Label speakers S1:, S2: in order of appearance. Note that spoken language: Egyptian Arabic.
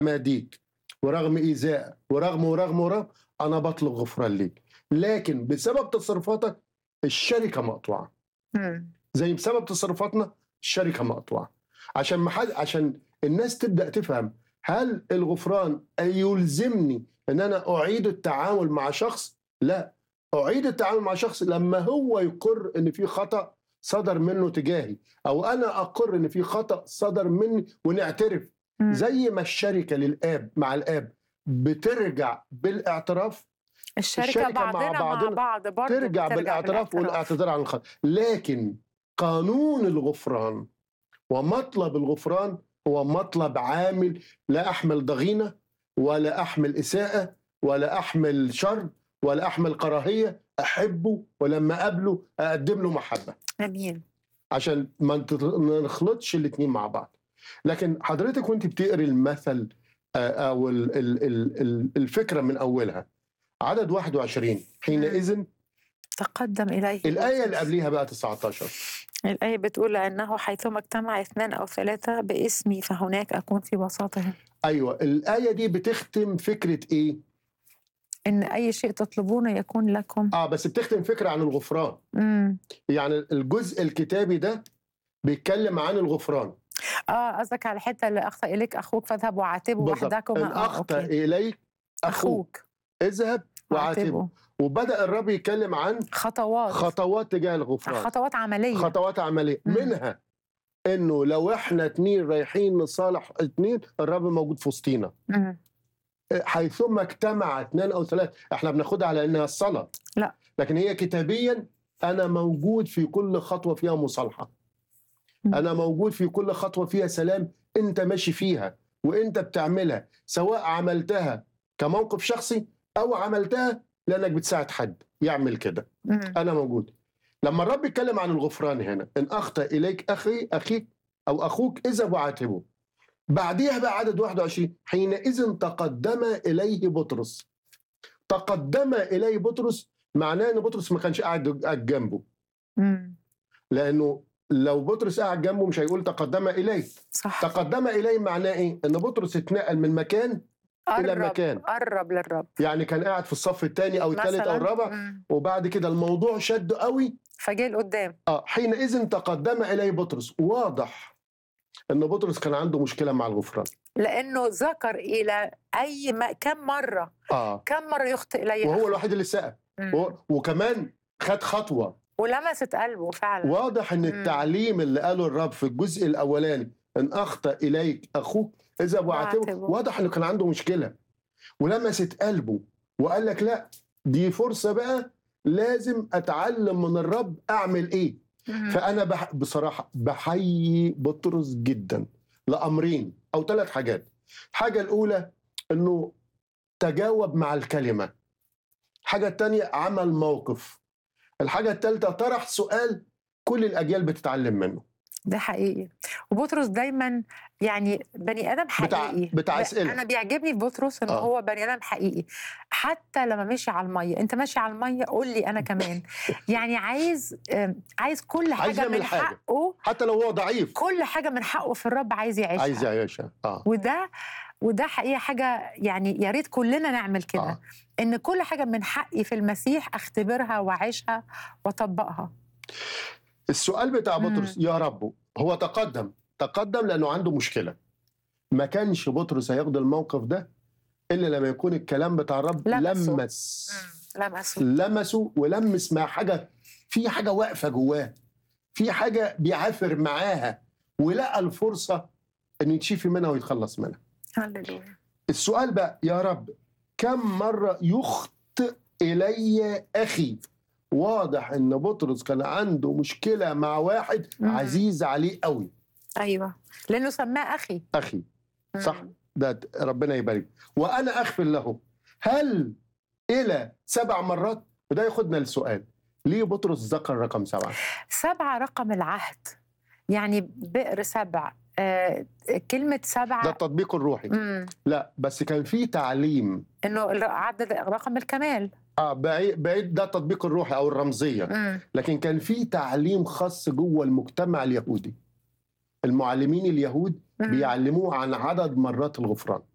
S1: ماديك ورغم ايذائك ورغم ورغم ورغم انا بطلب غفران ليك لكن بسبب تصرفاتك الشركه مقطوعه
S2: مم.
S1: زي بسبب تصرفاتنا الشركه مقطوعه عشان محل عشان الناس تبدا تفهم هل الغفران يلزمني ان انا اعيد التعامل مع شخص لا اعيد التعامل مع شخص لما هو يقر ان في خطا صدر منه تجاهي او انا اقر ان في خطا صدر مني ونعترف
S2: مم.
S1: زي ما الشركه للاب مع الاب بترجع بالاعتراف
S2: الشركة,
S1: الشركة مع
S2: بعضنا مع,
S1: بعضنا
S2: بعض برضه
S1: ترجع
S2: بترجع
S1: بالاعتراف والاعتذار عن الخطأ لكن قانون الغفران ومطلب الغفران هو مطلب عامل لا أحمل ضغينة ولا أحمل إساءة ولا أحمل شر ولا أحمل كراهية أحبه ولما أقابله أقدم له محبة
S2: امين
S1: عشان ما نت- ما نخلطش الاتنين مع بعض لكن حضرتك وانت بتقري المثل آه، او ال- ال- ال- ال- الفكره من اولها عدد 21 حينئذ
S2: تقدم اليه
S1: الايه اللي قبليها بقى 19
S2: الآية بتقول لأنه حيثما اجتمع اثنان أو ثلاثة باسمي فهناك أكون في وسطهم
S1: ايوه الايه دي بتختم فكره ايه؟
S2: إن أي شيء تطلبونه يكون لكم
S1: اه بس بتختم فكره عن الغفران
S2: مم.
S1: يعني الجزء الكتابي ده بيتكلم عن الغفران
S2: آه قصدك على الحتة اللي أخطأ إليك أخوك فاذهب وعاتبه
S1: بالظبط.
S2: وحدكما
S1: ان
S2: آه،
S1: اخطا
S2: أوكي.
S1: اليك اخوك
S2: أخوك
S1: اذهب وعاتبه وبدا الرب يتكلم عن
S2: خطوات
S1: خطوات تجاه الغفران
S2: خطوات عملية
S1: خطوات عمليه
S2: مم.
S1: منها انه لو احنا اتنين رايحين نصالح اتنين الرب موجود في وسطينا
S2: مم.
S1: حيثما اجتمع اثنان او ثلاثه احنا بناخدها على انها الصلاه
S2: لا.
S1: لكن هي كتابيا انا موجود في كل خطوه فيها مصالحه
S2: مم.
S1: انا موجود في كل خطوه فيها سلام انت ماشي فيها وانت بتعملها سواء عملتها كموقف شخصي او عملتها لانك بتساعد حد يعمل كده
S2: مم.
S1: انا موجود لما الرب يتكلم عن الغفران هنا ان اخطا اليك اخي اخيك او اخوك اذهب وعاتبه بعديها بقى عدد 21 حينئذ تقدم اليه بطرس تقدم اليه بطرس معناه ان بطرس ما كانش قاعد قاعد جنبه
S2: مم.
S1: لانه لو بطرس قاعد جنبه مش هيقول تقدم اليه
S2: صح
S1: تقدم اليه معناه ايه ان بطرس اتنقل من مكان إلى
S2: قرب
S1: مكان.
S2: قرب للرب
S1: يعني كان قاعد في الصف الثاني او الثالث او
S2: مثلاً.
S1: الرابع
S2: مم.
S1: وبعد كده الموضوع شد قوي
S2: فجاء لقدام
S1: اه حينئذ تقدم اليه بطرس واضح ان بطرس كان عنده مشكله مع الغفران
S2: لأنه ذكر إلى أي ما كم مرة
S1: اه
S2: كم مرة يخطئ إلي
S1: وهو
S2: أخوك؟
S1: الوحيد اللي سأل
S2: مم.
S1: و- وكمان خد خطوه
S2: ولمست قلبه فعلا
S1: واضح ان
S2: مم.
S1: التعليم اللي قاله الرب في الجزء الاولاني ان اخطا اليك اخوك اذهب وعاتبه
S2: وعاتبه.
S1: واضح انه كان عنده مشكله ولمست قلبه وقال لك لا دي فرصه بقى لازم اتعلم من الرب اعمل ايه
S2: مم.
S1: فانا بح... بصراحه بحيي بطرس جدا لامرين او ثلاث حاجات الحاجه الاولى انه تجاوب مع الكلمه الحاجه الثانيه عمل موقف الحاجه الثالثه طرح سؤال كل الاجيال بتتعلم منه
S2: ده حقيقي وبطرس دايما يعني بني ادم
S1: بتاع-
S2: حقيقي
S1: بتاع
S2: ب-
S1: أسئلة.
S2: انا بيعجبني في بطرس ان
S1: آه.
S2: هو بني ادم حقيقي حتى لما مشي على الميه انت ماشي على الميه قول لي انا كمان يعني عايز آم، عايز كل
S1: عايز
S2: حاجه
S1: يعمل
S2: من
S1: حاجة.
S2: حقه
S1: حتى لو هو ضعيف
S2: كل حاجه من حقه في الرب عايز يعيشها
S1: عايز يعيشها اه
S2: وده وده حقيقه حاجه يعني يا ريت كلنا نعمل كده
S1: آه.
S2: ان كل حاجه من حقي في المسيح اختبرها واعيشها واطبقها
S1: السؤال بتاع
S2: مم.
S1: بطرس يا رب هو تقدم تقدم لانه عنده مشكله ما كانش بطرس هياخد الموقف ده الا لما يكون الكلام بتاع الرب
S2: لمسه.
S1: لمس
S2: لمسه
S1: لمسه ولمس مع حاجه في حاجه واقفه جواه في حاجه بيعافر معاها ولقى الفرصه انه يتشفي منها ويتخلص منها
S2: هللويا
S1: السؤال بقى يا رب كم مرة يخطئ إلي أخي واضح إن بطرس كان عنده مشكلة مع واحد
S2: مم.
S1: عزيز عليه قوي
S2: ايوه لانه سماه اخي
S1: أخي صح
S2: مم.
S1: ده ربنا يبارك وأنا أغفر له هل إلى سبع مرات وده ياخدنا للسؤال ليه بطرس ذكر رقم سبعة
S2: سبعة رقم العهد يعني بئر سبع آه كلمة
S1: ده
S2: سبعة
S1: التطبيق الروحي
S2: مم.
S1: لا بس كان في تعليم
S2: انه العدد رقم الكمال
S1: اه بعيد بعيد ده التطبيق الروحي او الرمزيه
S2: مم.
S1: لكن كان في تعليم خاص جوه المجتمع اليهودي المعلمين اليهود
S2: مم.
S1: بيعلموه عن عدد مرات الغفران